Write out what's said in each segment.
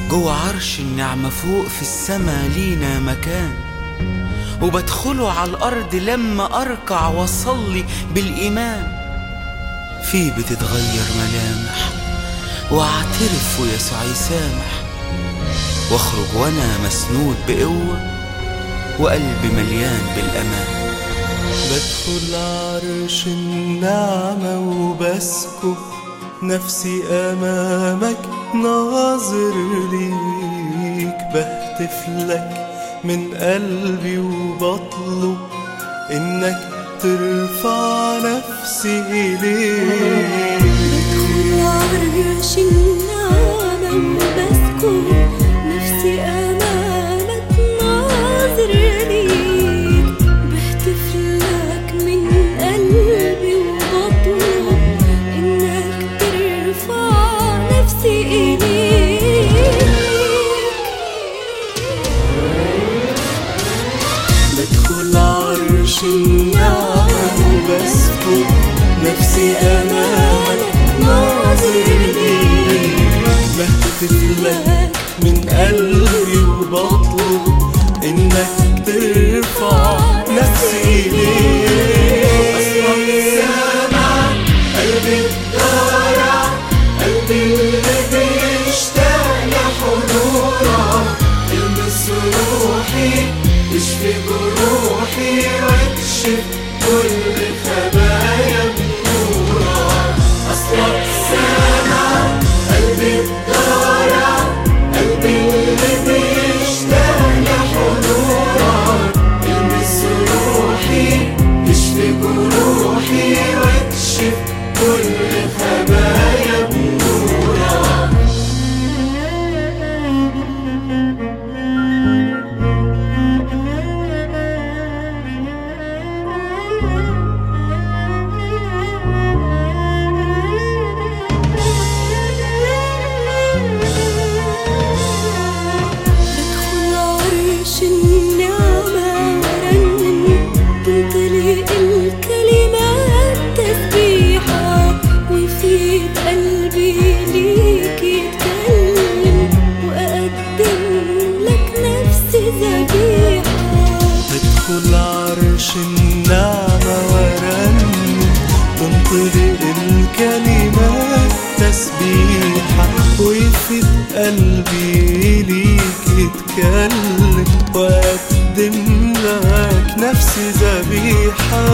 جوه عرش النعمة فوق في السما لينا مكان وبدخله على الأرض لما أركع وأصلي بالإيمان فيه بتتغير ملامح وأعترف ويسوع يسامح واخرج وأنا مسنود بقوة وقلبي مليان بالأمان بدخل عرش النعمة وبسكب نفسي أمامك ناظر ليك بهتف لك من قلبي وبطلب إنك ترفع نفسي إليك بدخل عرش النعمة وبسكب نفسي أمامك ناظر ليك بهتف لك من قلبي وبطلب إنك ترفع نفسي إليك بدخل عرش النعمة وبسكب نفسي أمامك ناظر ليك بهتف لك من قلبي وبطلب إنك ترفع نفسي إليك أصلك سامع قلبي الضارع قلبي اللي بيشتاق لحضورك المس روحي اشفي جروحي واكشف كل خبايا بنورك اصلك سامع قلبي الضارع قلبي اللي بيشتاق لحضورك المس روحي اشفي جروحي واكشف كل خبايا بنورك بدخل عرش النعمة ورنم تنطلق الكلمات تسبيحة ويفيد قلبي ليك يتكلم وأقدم لك نفسي ذبيحة تدخل عرش النعمة ورنم تنطلق الكلمات تسبيحة ويفيد قلبي ليك يتكلم وأقدم لك نفسي ذبيحة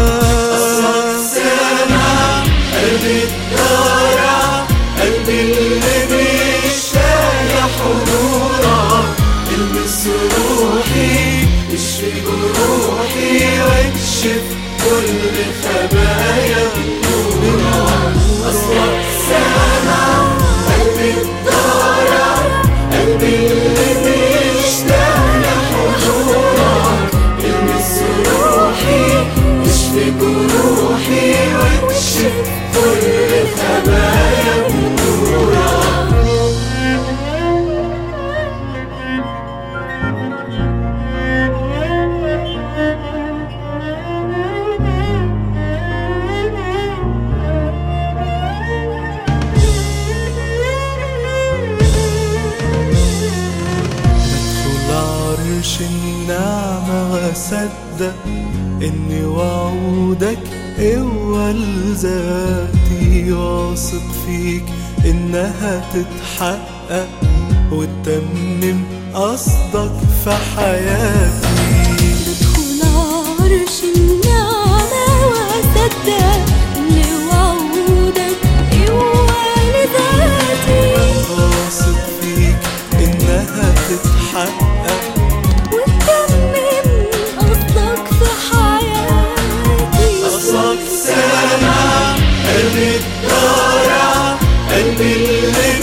سامع قلبي الضارع قلبي اللي بيشتاق لحضورك المس روحي اشفي جروحي واكشف كل خبايا بنورك اصلك سامع قلبي الضارع قلبي اللي بيشتاق لحضورك المس روحي اشفي جروحي واكشف كل خبايا بنورك بدخل عرش النعمة وأصدق إن وعودك قوة لذاتي واثق فيك إنها تتحقق وتتمم قصدك في حياتي بدخل عرش النعمة وأصدق إن وعودك قوة لذاتي واثق فيك إنها تتحقق وتتمم قصدك في حياتي أصلك سامع قلبي الضارع قلبي اللي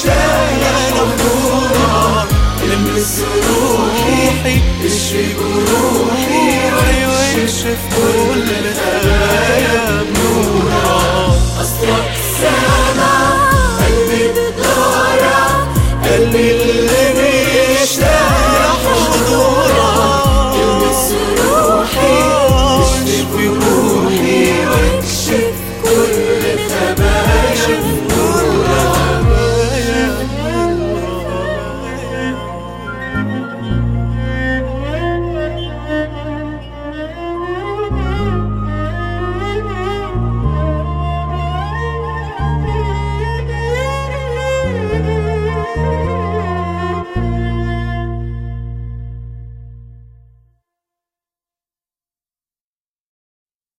بيشتاق لحضورك المس روحي اشفي جروحي